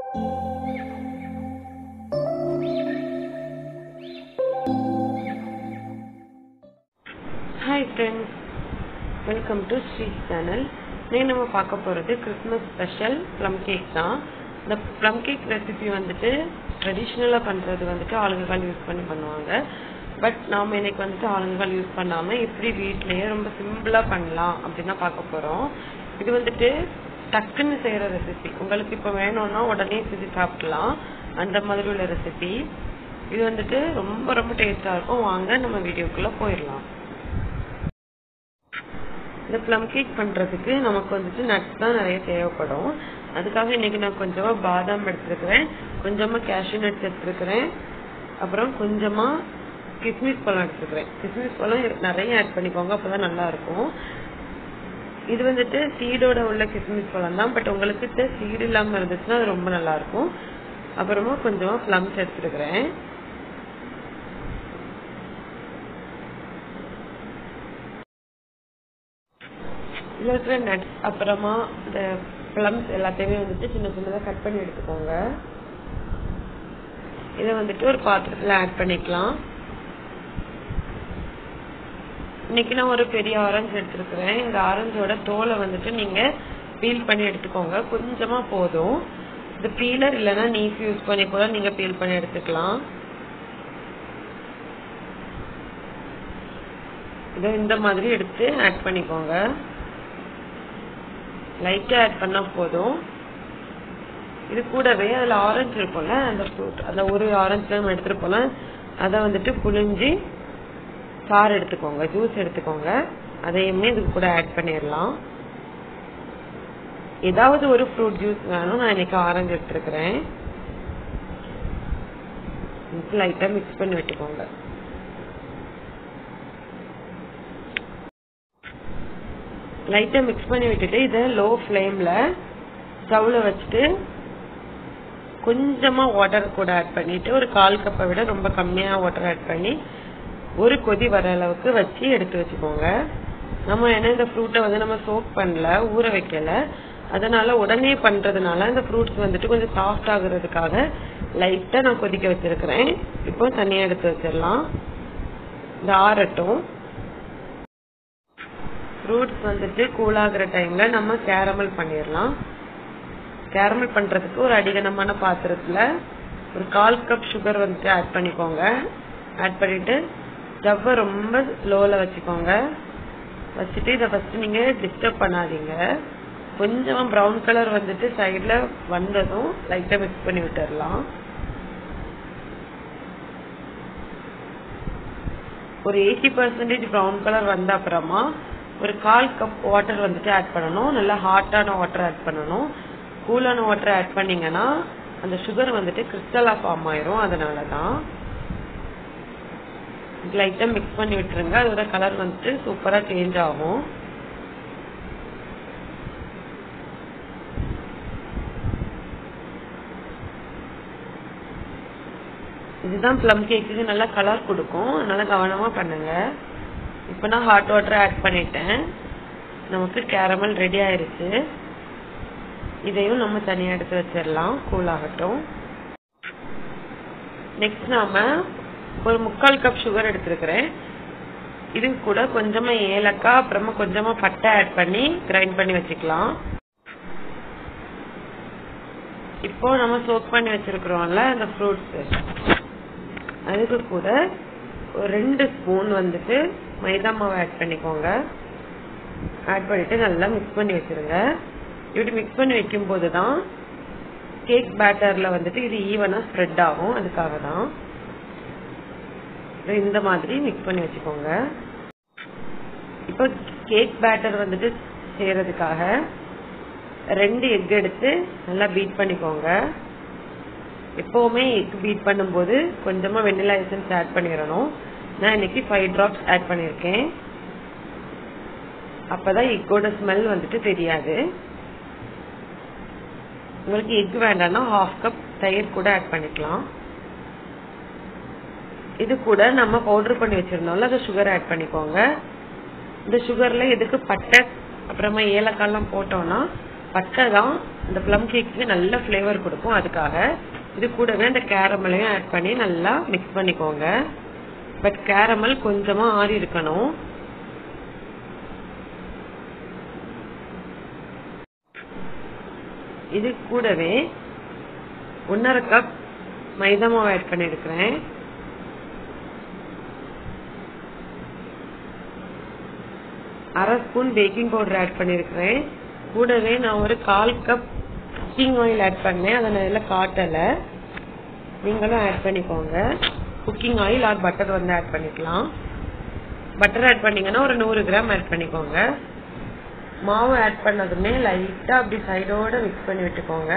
hi friends welcome to Sri channel இன்னைக்கு நம்ம பார்க்க போகிறது கிறிஸ்மஸ் ஸ்பெஷல் ப்ளம் கேக் தான் இந்த ப்ளம் கேக் ரெசிபி வந்துட்டு ட்ரெடிஷ்னலாக பண்ணுறது வந்துட்டு ஆளுங்கக்கால் யூஸ் பண்ணி பண்ணுவாங்க பட் நாம் இன்னைக்கு வந்துட்டு ஆளுங்கக்கால் யூஸ் பண்ணாமல் எப்படி வீட்லேயே ரொம்ப சிம்பிளாக பண்ணலாம் அப்படின்னு தான் பார்க்க போகிறோம் இது வந்துட்டு டக்குன்னு செய்கிற ரெசிபி உங்களுக்கு இப்போ வேணும்னா உடனே செஞ்சு சாப்பிடலாம் அந்த மாதிரி உள்ள ரெசிபி இது வந்துட்டு ரொம்ப ரொம்ப டேஸ்டாக இருக்கும் வாங்க நம்ம வீடியோக்குள்ளே போயிடலாம் இந்த ப்ளம் கேக் பண்ணுறதுக்கு நமக்கு வந்துட்டு நட்ஸ் தான் நிறைய தேவைப்படும் அதுக்காக இன்னைக்கு நான் கொஞ்சமாக பாதாம் எடுத்துருக்கிறேன் கொஞ்சமாக கேஷ்யூ நட்ஸ் எடுத்துருக்கிறேன் அப்புறம் கொஞ்சமாக கிஸ்மிஸ் பழம் எடுத்துருக்கிறேன் கிஸ்மிஸ் பழம் நிறைய ஆட் பண்ணிக்கோங்க அப்போ தான் நல்லா இருக்கும் இது வந்துட்டு சீடோட உள்ள கிஸ்மிஸ் பழம் தான் பட் உங்களுக்கு சீடு இல்லாமல் இருந்துச்சுன்னா அது ரொம்ப நல்லா இருக்கும் அப்புறமா கொஞ்சமாக ப்ளம்ஸ் எடுத்துருக்கிறேன் இதில் இருக்கிற நட்ஸ் அப்புறமா இந்த ப்ளம்ஸ் எல்லாத்தையுமே வந்துட்டு சின்ன சின்னதாக கட் பண்ணி எடுத்துக்கோங்க இதை வந்துட்டு ஒரு பாத்திரத்தில் ஆட் பண்ணிக்கலாம் இன்னைக்கு நான் ஒரு பெரிய ஆரஞ்சு எடுத்துருக்கிறேன் இந்த ஆரஞ்சோட தோலை வந்துட்டு நீங்கள் பீல் பண்ணி எடுத்துக்கோங்க கொஞ்சமாக போதும் இந்த பீலர் இல்லைன்னா நீஃப் யூஸ் பண்ணி கூட நீங்கள் பீல் பண்ணி எடுத்துக்கலாம் இதை இந்த மாதிரி எடுத்து ஆட் பண்ணிக்கோங்க லைட்டாக ஆட் பண்ணால் போதும் இது கூடவே அதில் ஆரஞ்சு இருக்கும்ல அந்த ஃப்ரூட் அந்த ஒரு ஆரஞ்சு நம்ம எடுத்துகிட்டு போல அதை வந்துட்டு புழிஞ்சு சாறு எடுத்துக்கோங்க ஜூஸ் எடுத்துக்கோங்க அதையுமே இது கூட ஆட் பண்ணிடலாம் ஏதாவது ஒரு ஃப்ரூட் ஜூஸ் வேணும் நான் இன்னைக்கு ஆரஞ்சு எடுத்துருக்கிறேன் லைட்டாக மிக்ஸ் பண்ணி விட்டுக்கோங்க லைட்டாக மிக்ஸ் பண்ணி விட்டுட்டு இதை லோ ஃப்ளேமில் ஸ்டவ்வில் வச்சுட்டு கொஞ்சமாக வாட்டர் கூட ஆட் பண்ணிட்டு ஒரு கால் கப்பை விட ரொம்ப கம்மியாக வாட்டர் ஆட் பண்ணி ஒரு கொதி வர அளவுக்கு வச்சு எடுத்து வச்சுக்கோங்க நம்ம என்ன இந்த ஃப்ரூட்டை வந்து நம்ம சோக் பண்ணல ஊற வைக்கல அதனால உடனே பண்றதுனால இந்த ஃப்ரூட்ஸ் வந்துட்டு கொஞ்சம் சாஃப்ட் ஆகுறதுக்காக லைட்டா நான் கொதிக்க வச்சிருக்கிறேன் இப்போ தனியா எடுத்து வச்சிடலாம் இந்த ஆறட்டும் ஃப்ரூட்ஸ் வந்துட்டு கூல் ஆகுற டைம்ல நம்ம கேரமல் பண்ணிடலாம் கேரமல் பண்றதுக்கு ஒரு அடிகனமான பாத்திரத்துல ஒரு கால் கப் சுகர் வந்துட்டு ஆட் பண்ணிக்கோங்க ஆட் பண்ணிட்டு ஸ்டவ்வை ரொம்ப லோல வச்சுக்கோங்க வச்சுட்டு இதை ஃபர்ஸ்ட் நீங்க டிஸ்டர்ப் பண்ணாதீங்க கொஞ்சமா ப்ரௌன் கலர் வந்துட்டு சைட்ல வந்ததும் லைட்டா மிக்ஸ் பண்ணி விட்டுடலாம் ஒரு எயிட்டி பர்சன்டேஜ் ப்ரௌன் கலர் வந்த அப்புறமா ஒரு கால் கப் வாட்டர் வந்துட்டு ஆட் பண்ணணும் நல்லா ஹாட்டான வாட்டர் ஆட் பண்ணணும் கூலான வாட்டர் ஆட் பண்ணீங்கன்னா அந்த சுகர் வந்துட்டு கிறிஸ்டலா ஃபார்ம் ஆயிரும் அதனால தான் லைட்டா மிக்ஸ் பண்ணி விட்டுருங்க அதோட கலர் வந்துட்டு சூப்பரா சேஞ்ச் ஆகும் இதுதான் ப்ளம் கேக்குக்கு நல்லா கலர் கொடுக்கும் அதனால கவனமா பண்ணுங்க இப்போ நான் ஹாட் வாட்டர் ஆட் பண்ணிட்டேன் நமக்கு கேரமல் ரெடி ஆயிருச்சு இதையும் நம்ம தனியா எடுத்து வச்சிடலாம் கூல் ஆகட்டும் நெக்ஸ்ட் நாம ஒரு முக்கால் கப் சுகர் எடுத்திருக்கிறேன் இது கூட கொஞ்சமா ஏலக்காய் அப்புறமா கொஞ்சமா பட்டை ஆட் பண்ணி கிரைண்ட் பண்ணி வச்சுக்கலாம் இப்போ நம்ம சோக் பண்ணி வச்சிருக்கிறோம்ல அந்த ஃப்ரூட்ஸ் அதுக்கு கூட ஒரு ரெண்டு ஸ்பூன் வந்துட்டு மைதா மாவு ஆட் பண்ணிக்கோங்க ஆட் பண்ணிட்டு நல்லா மிக்ஸ் பண்ணி வச்சிருங்க இப்படி மிக்ஸ் பண்ணி வைக்கும் போது தான் கேக் பேட்டர்ல வந்துட்டு இது ஈவனா ஸ்ப்ரெட் ஆகும் அதுக்காக தான் இந்த மாதிரி மிக்ஸ் பண்ணி வச்சுக்கோங்க இப்போ கேக் பேட்டர் வந்துட்டு செய்யறதுக்காக ரெண்டு எக் எடுத்து நல்லா பீட் பண்ணிக்கோங்க எப்பவுமே எக் பீட் பண்ணும்போது கொஞ்சமா வெண்ணிலா எசன்ஸ் ஆட் பண்ணிடணும் நான் இன்னைக்கு ஃபைவ் ட்ராப்ஸ் ஆட் பண்ணியிருக்கேன் அப்பதான் எக்கோட ஸ்மெல் வந்துட்டு தெரியாது உங்களுக்கு எக் வேண்டாம்னா ஹாஃப் கப் தயிர் கூட ஆட் பண்ணிக்கலாம் இது கூட நம்ம பவுடர் பண்ணி வச்சிருந்தோம்ல அதை சுகர் ஆட் பண்ணிக்கோங்க இந்த சுகர்ல எதுக்கு பட்டை அப்புறமா ஏலக்காய்லாம் போட்டோம்னா பட்டை தான் இந்த ப்ளம் கேக்கு நல்ல ஃப்ளேவர் கொடுக்கும் அதுக்காக இது கூடவே அந்த கேரமலையும் ஆட் பண்ணி நல்லா மிக்ஸ் பண்ணிக்கோங்க பட் கேரமல் கொஞ்சமா ஆறி இருக்கணும் இது கூடவே ஒன்னரை கப் மைதா மாவு ஆட் பண்ணியிருக்கிறேன் அரை ஸ்பூன் பேக்கிங் பவுடர் ஆட் பண்ணியிருக்கிறேன் கூடவே நான் ஒரு கால் கப் குக்கிங் ஆயில் ஆட் பண்ணேன் அதை நான் இதில் காட்டலை நீங்களும் ஆட் பண்ணிக்கோங்க குக்கிங் ஆயில் ஆர் பட்டர் வந்து ஆட் பண்ணிக்கலாம் பட்டர் ஆட் பண்ணீங்கன்னா ஒரு நூறு கிராம் ஆட் பண்ணிக்கோங்க மாவு ஆட் பண்ணதுமே லைட்டா அப்படி சைடோட மிக்ஸ் பண்ணி விட்டுக்கோங்க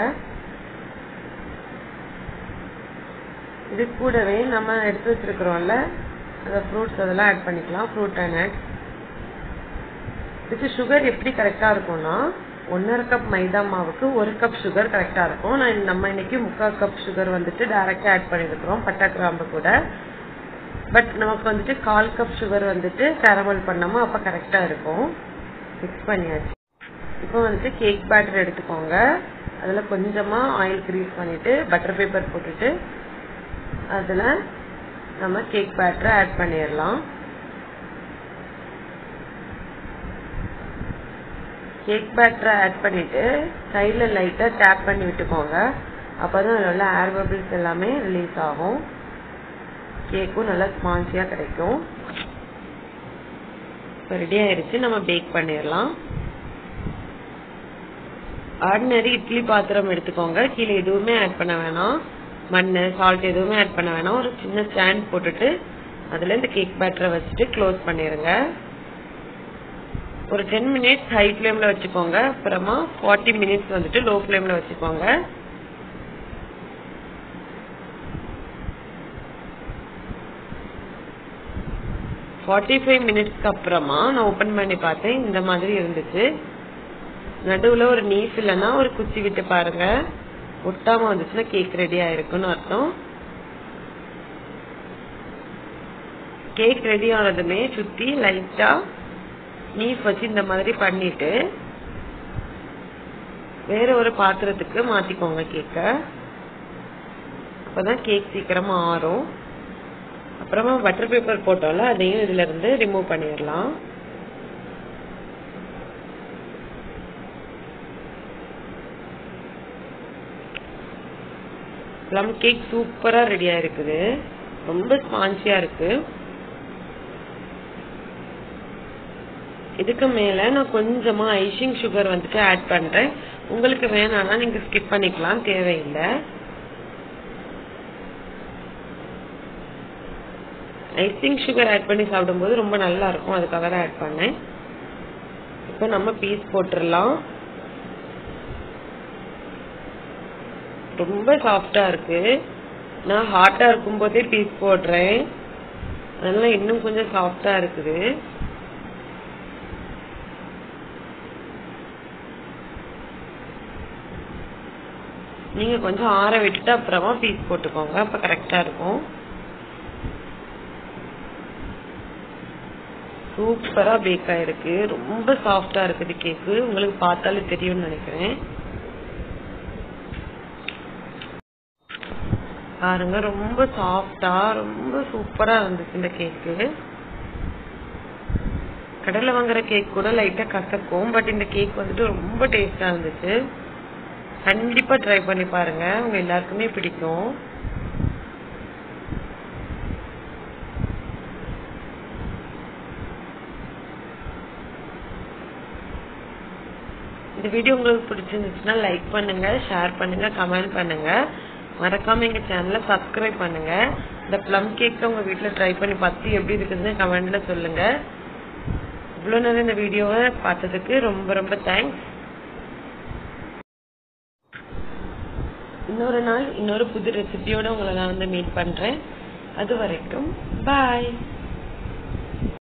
இது கூடவே நம்ம எடுத்து வச்சிருக்கிறோம்ல அந்த ஃப்ரூட்ஸ் அதெல்லாம் ஆட் பண்ணிக்கலாம் ஃப்ரூட் அண்ட் நட்ஸ் இதுக்கு சுகர் எப்படி கரெக்டா இருக்கும்னா ஒன்னரை கப் மைதா மாவுக்கு ஒரு கப் சுகர் கரெக்டா இருக்கும் நான் நம்ம இன்னைக்கு முக்கால் கப் சுகர் வந்துட்டு டைரக்டா ஆட் பண்ணிருக்கிறோம் பட்டை கிராம்பு கூட பட் நமக்கு வந்துட்டு கால் கப் சுகர் வந்துட்டு கேரமல் பண்ணாம அப்ப கரெக்டா இருக்கும் மிக்ஸ் பண்ணியாச்சு இப்போ வந்துட்டு கேக் பேட்டர் எடுத்துக்கோங்க அதில் கொஞ்சமாக ஆயில் க்ரீஸ் பண்ணிட்டு பட்டர் பேப்பர் போட்டுட்டு அதில் நம்ம கேக் பேட்டரை ஆட் பண்ணிடலாம் கேக் பேட்டரை ஆட் பண்ணிட்டு சைடில் லைட்டாக டேப் பண்ணி விட்டுக்கோங்க அப்போ தான் அதில் உள்ள ஏர் பபிள்ஸ் எல்லாமே ரிலீஸ் ஆகும் கேக்கும் நல்லா ஸ்பான்சியாக கிடைக்கும் இப்போ ரெடி ஆயிருச்சு நம்ம பேக் பண்ணிடலாம் ஆர்டினரி இட்லி பாத்திரம் எடுத்துக்கோங்க கீழே எதுவுமே ஆட் பண்ண வேணாம் மண் சால்ட் எதுவுமே ஆட் பண்ண வேணாம் ஒரு சின்ன ஸ்டாண்ட் போட்டுட்டு அதில் இந்த கேக் பேட்டரை வச்சுட்டு க்ளோஸ் பண்ணிடுங்க ஒரு டென் மினிட்ஸ் ஹை ஃப்ளேமில் வச்சுக்கோங்க அப்புறமா ஃபார்ட்டி மினிட்ஸ் வந்துட்டு லோ ஃப்ளேமில் வச்சுக்கோங்க ஃபார்ட்டி ஃபைவ் மினிட்ஸ்க்கு அப்புறமா நான் ஓப்பன் பண்ணி பார்த்தேன் இந்த மாதிரி இருந்துச்சு நடுவில் ஒரு நீஸ் இல்லைன்னா ஒரு குச்சி விட்டு பாருங்க ஒட்டாம வந்துச்சுன்னா கேக் ரெடி ஆயிருக்குன்னு அர்த்தம் கேக் ரெடி ஆனதுமே சுத்தி லைட்டா நீஸ் வச்சு இந்த மாதிரி பண்ணிட்டு வேற ஒரு பாத்திரத்துக்கு மாத்திக்கோங்க கேக்க அப்பதான் கேக் சீக்கிரமா ஆறும் அப்புறமா பட்டர் பேப்பர் போட்டோம்ல அதையும் இதுல இருந்து ரிமூவ் பண்ணிடலாம் ப்ளம் கேக் சூப்பரா ரெடியா இருக்குது ரொம்ப ஸ்பான்சியா இருக்கு இதுக்கு மேல நான் கொஞ்சமா ஐசிங் சுகர் வந்துட்டு ஆட் பண்றேன் உங்களுக்கு வேணாம்னா நீங்க ஸ்கிப் பண்ணிக்கலாம் தேவையில்லை ஐசிங் சுகர் ஆட் பண்ணி சாப்பிடும்போது ரொம்ப நல்லா இருக்கும் அதுக்காக தான் ஆட் பண்ணேன் இப்போ நம்ம பீஸ் போட்டுடலாம் ரொம்ப சாஃப்டா இருக்கு நான் ஹாட்டா இருக்கும் போதே பீஸ் போடுறேன் அதனால இன்னும் கொஞ்சம் சாஃப்டா இருக்குது நீங்க கொஞ்சம் ஆற விட்டுட்டு அப்புறமா பீஸ் போட்டுக்கோங்க அப்ப கரெக்டா இருக்கும் சூப்பரா பேக் ஆயிருக்கு ரொம்ப சாஃப்டா இருக்குது கேக்கு உங்களுக்கு பார்த்தாலே தெரியும்னு நினைக்கிறேன் பாருங்க ரொம்ப சாஃப்டா ரொம்ப சூப்பரா இருந்துச்சு இந்த கேக்கு கடையில வாங்குற கேக் கூட லைட்டா கசக்கும் பட் இந்த கேக் வந்துட்டு ரொம்ப டேஸ்டா இருந்துச்சு கண்டிப்பா ட்ரை பண்ணி பாருங்க உங்க எல்லாருக்குமே பிடிக்கும் இந்த வீடியோ உங்களுக்கு பிடிச்சிருந்துச்சுன்னா லைக் பண்ணுங்க ஷேர் பண்ணுங்க கமெண்ட் பண்ணுங்க மறக்காம எங்க சேனலை சப்ஸ்கிரைப் பண்ணுங்க இந்த ப்ளம் கேக் உங்க வீட்ல ட்ரை பண்ணி பார்த்து எப்படி இருக்குதுன்னு கமெண்ட்ல சொல்லுங்க இவ்வளவு நேரம் இந்த வீடியோவை பார்த்ததுக்கு ரொம்ப ரொம்ப தேங்க்ஸ் இன்னொரு நாள் இன்னொரு புது ரெசிபியோட உங்களை நான் வந்து மீட் பண்றேன் அது வரைக்கும் பாய்